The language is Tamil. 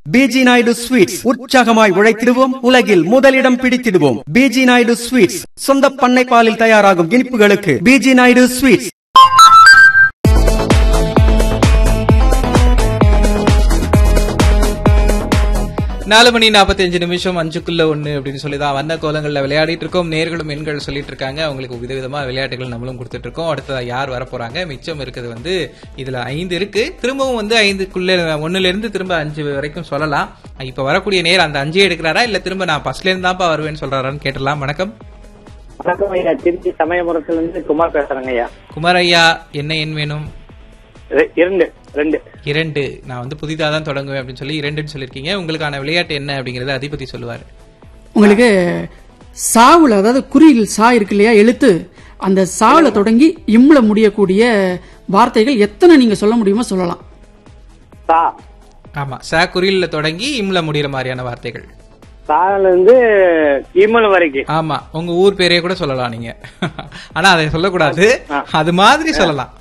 பிஜி நாயுடு ஸ்வீட்ஸ் உற்சாகமாய் உழைத்திடுவோம் உலகில் முதலிடம் பிடித்திடுவோம் பிஜி நாயுடு ஸ்வீட்ஸ் சொந்த பண்ணை பாலில் தயாராகும் இனிப்புகளுக்கு பிஜி நாயுடு ஸ்வீட்ஸ் நாலு மணி நாற்பத்தஞ்சு நிமிஷம் அஞ்சுக்குள்ள ஒண்ணு அப்படின்னு சொல்லி தான் வண்ண கோலங்கள்ல விளையாடிட்டு இருக்கோம் நேர்களும் எண்கள் சொல்லிட்டு இருக்காங்க அவங்களுக்கு விதவிதமா விளையாட்டுகள் நம்மளும் கொடுத்துட்டு இருக்கோம் அடுத்ததா யார் வர போறாங்க மிச்சம் இருக்குது வந்து இதுல ஐந்து இருக்கு திரும்பவும் வந்து ஐந்துக்குள்ள ஒண்ணுல இருந்து திரும்ப அஞ்சு வரைக்கும் சொல்லலாம் இப்ப வரக்கூடிய நேர் அந்த அஞ்சே எடுக்கிறாரா இல்ல திரும்ப நான் ஃபர்ஸ்ட்ல இருந்து தான்ப்பா வருவேன்னு சொல்றாரான்னு கேட்டலாம் வணக்கம் வணக்கம் ஐயா திருச்சி சமயபுரத்துல இருந்து குமார் பேசுறேங்க ஐயா குமார் ஐயா என்ன எண் வேணும் ரெ- இரண்டு ரெண்டு இரண்டு நான் வந்து புதிதாக தான் தொடங்குவேன் அப்படின்னு சொல்லி இரண்டுன்னு சொல்லியிருக்கீங்க உங்களுக்கான விளையாட்டு என்ன அப்படிங்கறத அதிபதி சொல்லுவாரு உங்களுக்கு சாவுல அதாவது குறியில் சா இருக்கு இல்லையா எழுத்து அந்த சாவுல தொடங்கி இம்ல முடியக்கூடிய வார்த்தைகள் எத்தனை நீங்க சொல்ல முடியுமோ சொல்லலாம் சா ஆமா ச குறியில தொடங்கி இம்ல முடிகிற மாதிரியான வார்த்தைகள் சால இருந்து இமல் வரைக்கும் ஆமா உங்க ஊர் பேரே கூட சொல்லலாம் நீங்க ஆனா அதை சொல்லக்கூடாது அது மாதிரி சொல்லலாம்